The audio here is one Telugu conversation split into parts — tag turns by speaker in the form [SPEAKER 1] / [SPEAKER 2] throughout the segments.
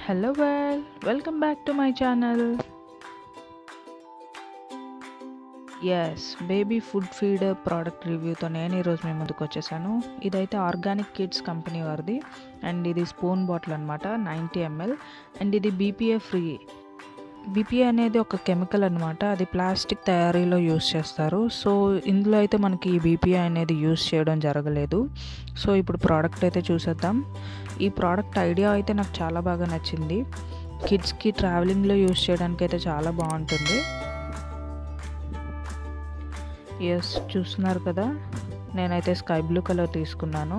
[SPEAKER 1] hello well welcome back to my channel yes baby food feed product రివ్యూతో నేను ఈరోజు మీ ముందుకు వచ్చేసాను ఇదైతే ఆర్గానిక్ కిడ్స్ కంపెనీ వారిది అండ్ ఇది స్పూన్ బాటిల్ అనమాట నైంటీ ఎంఎల్ అండ్ ఇది బీపీఏ ఫ్రీ బీపీఏ అనేది ఒక కెమికల్ అనమాట అది ప్లాస్టిక్ తయారీలో యూస్ చేస్తారు సో ఇందులో అయితే మనకి ఈ బీపీఏ అనేది యూస్ చేయడం జరగలేదు సో ఇప్పుడు ప్రోడక్ట్ అయితే చూసేద్దాం ఈ ప్రోడక్ట్ ఐడియా అయితే నాకు చాలా బాగా నచ్చింది కిడ్స్కి ట్రావెలింగ్లో యూస్ చేయడానికి అయితే చాలా బాగుంటుంది ఎస్ చూస్తున్నారు కదా నేనైతే స్కై బ్లూ కలర్ తీసుకున్నాను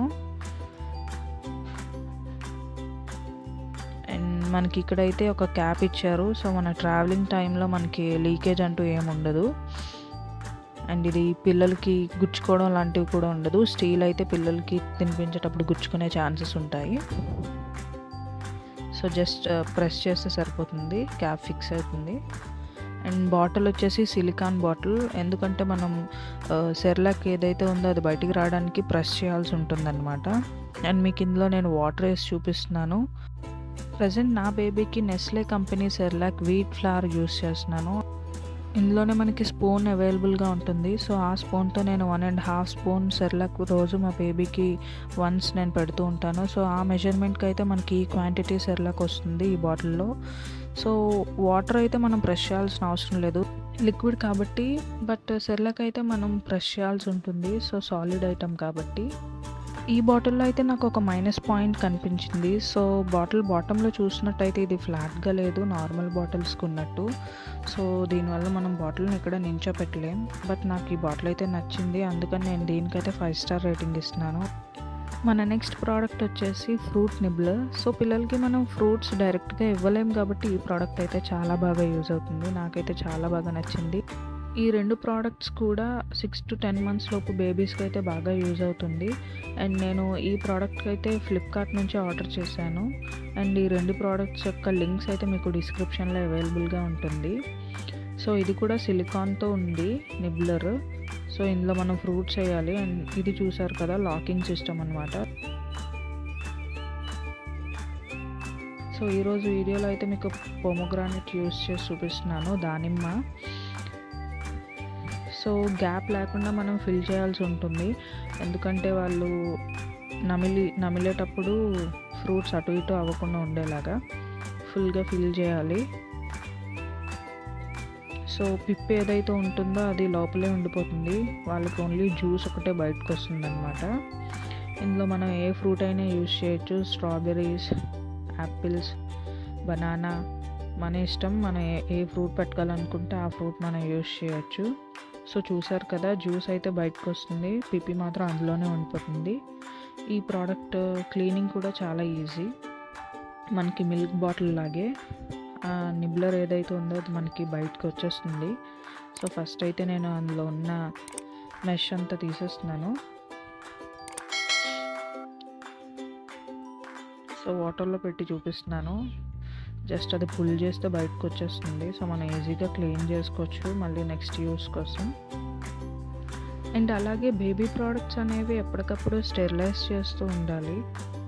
[SPEAKER 1] అండ్ మనకి ఇక్కడైతే ఒక క్యాప్ ఇచ్చారు సో మన ట్రావెలింగ్ టైంలో మనకి లీకేజ్ అంటూ ఏమి ఉండదు అండ్ ఇది పిల్లలకి గుచ్చుకోవడం లాంటివి కూడా ఉండదు స్టీల్ అయితే పిల్లలకి తినిపించేటప్పుడు గుచ్చుకునే ఛాన్సెస్ ఉంటాయి సో జస్ట్ ప్రెస్ చేస్తే సరిపోతుంది క్యాప్ ఫిక్స్ అవుతుంది అండ్ బాటిల్ వచ్చేసి సిలికాన్ బాటిల్ ఎందుకంటే మనం సెర్లాక్ ఏదైతే ఉందో అది బయటికి రావడానికి ప్రెస్ చేయాల్సి ఉంటుందన్నమాట అండ్ మీకు ఇందులో నేను వాటర్ వేసి చూపిస్తున్నాను ప్రజెంట్ నా బేబీకి Nestle company Cerelac wheat flour use చేస్తున్నాను ఇందులోనే మనకి స్పూన్ అవైలబుల్గా ఉంటుంది సో ఆ స్పూన్తో నేను one and half spoon Cerelac రోజు మా బేబీకి వన్స్ నేను పెడుతూ ఉంటాను సో ఆ మెజర్మెంట్కి అయితే మనకి ఈ క్వాంటిటీ సెర్లాక్ వస్తుంది ఈ బాటిల్లో సో వాటర్ అయితే మనం ప్రెస్ చేయాల్సిన అవసరం లేదు లిక్విడ్ కాబట్టి బట్ సెర్లాక్ అయితే మనం ప్రెస్ చేయాల్సి ఉంటుంది సో సాలిడ్ ఐటమ్ కాబట్టి ఈ బాటిల్లో అయితే నాకు ఒక మైనస్ పాయింట్ కనిపించింది సో బాటిల్ బాటంలో చూసినట్టయితే ఇది ఫ్లాట్గా లేదు నార్మల్ బాటిల్స్కి ఉన్నట్టు సో దీనివల్ల మనం బాటిల్ని ఇక్కడ నించోపెట్టలేం బట్ నాకు ఈ బాటిల్ అయితే నచ్చింది అందుకని నేను దీనికైతే ఫైవ్ స్టార్ రేటింగ్ ఇస్తున్నాను మన నెక్స్ట్ ప్రోడక్ట్ వచ్చేసి ఫ్రూట్ నిబ్లర్ సో పిల్లలకి మనం ఫ్రూట్స్ డైరెక్ట్గా ఇవ్వలేం కాబట్టి ఈ ప్రోడక్ట్ అయితే చాలా బాగా యూజ్ అవుతుంది నాకైతే చాలా బాగా నచ్చింది ఈ రెండు ప్రోడక్ట్స్ కూడా సిక్స్ టు టెన్ మంత్స్ లోపు బేబీస్కి అయితే బాగా యూజ్ అవుతుంది అండ్ నేను ఈ ప్రోడక్ట్కి అయితే ఫ్లిప్కార్ట్ నుంచి ఆర్డర్ చేశాను అండ్ ఈ రెండు ప్రోడక్ట్స్ యొక్క లింక్స్ అయితే మీకు డిస్క్రిప్షన్లో అవైలబుల్గా ఉంటుంది సో ఇది కూడా సిలికాన్తో ఉంది నిబ్లర్ సో ఇందులో మనం ఫ్రూట్స్ వేయాలి అండ్ ఇది చూసారు కదా లాకింగ్ సిస్టమ్ అనమాట సో ఈరోజు వీడియోలో అయితే మీకు పొమోగ్రానెట్ యూస్ చేసి చూపిస్తున్నాను దానిమ్మ సో గ్యాప్ లేకుండా మనం ఫిల్ చేయాల్సి ఉంటుంది ఎందుకంటే వాళ్ళు నమిలి నమిలేటప్పుడు ఫ్రూట్స్ అటు ఇటు అవ్వకుండా ఉండేలాగా ఫుల్గా ఫిల్ చేయాలి సో పిప్ ఏదైతే ఉంటుందో అది లోపలే ఉండిపోతుంది వాళ్ళకి ఓన్లీ జ్యూస్ ఒకటే బయటకు వస్తుంది అనమాట ఇందులో మనం ఏ ఫ్రూట్ అయినా యూజ్ చేయొచ్చు స్ట్రాబెర్రీస్ యాపిల్స్ బనానా మన ఇష్టం మనం ఏ ఏ ఫ్రూట్ పెట్టుకోవాలనుకుంటే ఆ ఫ్రూట్ మనం యూజ్ చేయొచ్చు సో చూసారు కదా జ్యూస్ అయితే బయటకు వస్తుంది పిపి మాత్రం అందులోనే ఉండిపోతుంది ఈ ప్రోడక్ట్ క్లీనింగ్ కూడా చాలా ఈజీ మనకి మిల్క్ బాటిల్ లాగే ఆ నిబ్లర్ ఏదైతే ఉందో అది మనకి బయటకు వచ్చేస్తుంది సో ఫస్ట్ అయితే నేను అందులో ఉన్న మెష్ అంతా తీసేస్తున్నాను సో వాటర్లో పెట్టి చూపిస్తున్నాను జస్ట్ అది పుల్ చేస్తే బయటకు వచ్చేస్తుంది సో మనం ఈజీగా క్లీన్ చేసుకోవచ్చు మళ్ళీ నెక్స్ట్ యూస్ కోసం అండ్ అలాగే బేబీ ప్రోడక్ట్స్ అనేవి ఎప్పటికప్పుడు స్టెరిలైజ్ చేస్తూ ఉండాలి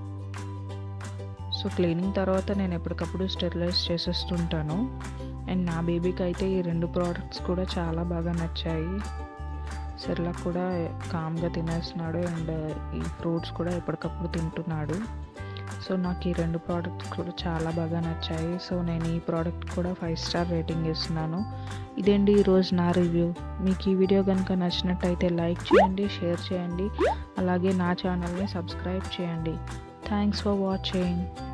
[SPEAKER 1] సో క్లీనింగ్ తర్వాత నేను ఎప్పటికప్పుడు స్టెరిలైజ్ చేసేస్తుంటాను అండ్ నా బేబీకి అయితే ఈ రెండు ప్రోడక్ట్స్ కూడా చాలా బాగా నచ్చాయి సెర్లా కూడా కామ్గా తినేస్తున్నాడు అండ్ ఈ ఫ్రూట్స్ కూడా ఎప్పటికప్పుడు తింటున్నాడు సో నాకు ఈ రెండు ప్రోడక్ట్స్ కూడా చాలా బాగా నచ్చాయి సో నేను ఈ ప్రోడక్ట్ కూడా ఫైవ్ స్టార్ రేటింగ్ ఇస్తున్నాను ఇదేంటి ఈరోజు నా రివ్యూ మీకు ఈ వీడియో కనుక నచ్చినట్టయితే లైక్ చేయండి షేర్ చేయండి అలాగే నా ఛానల్ని సబ్స్క్రైబ్ చేయండి థ్యాంక్స్ ఫర్ వాచింగ్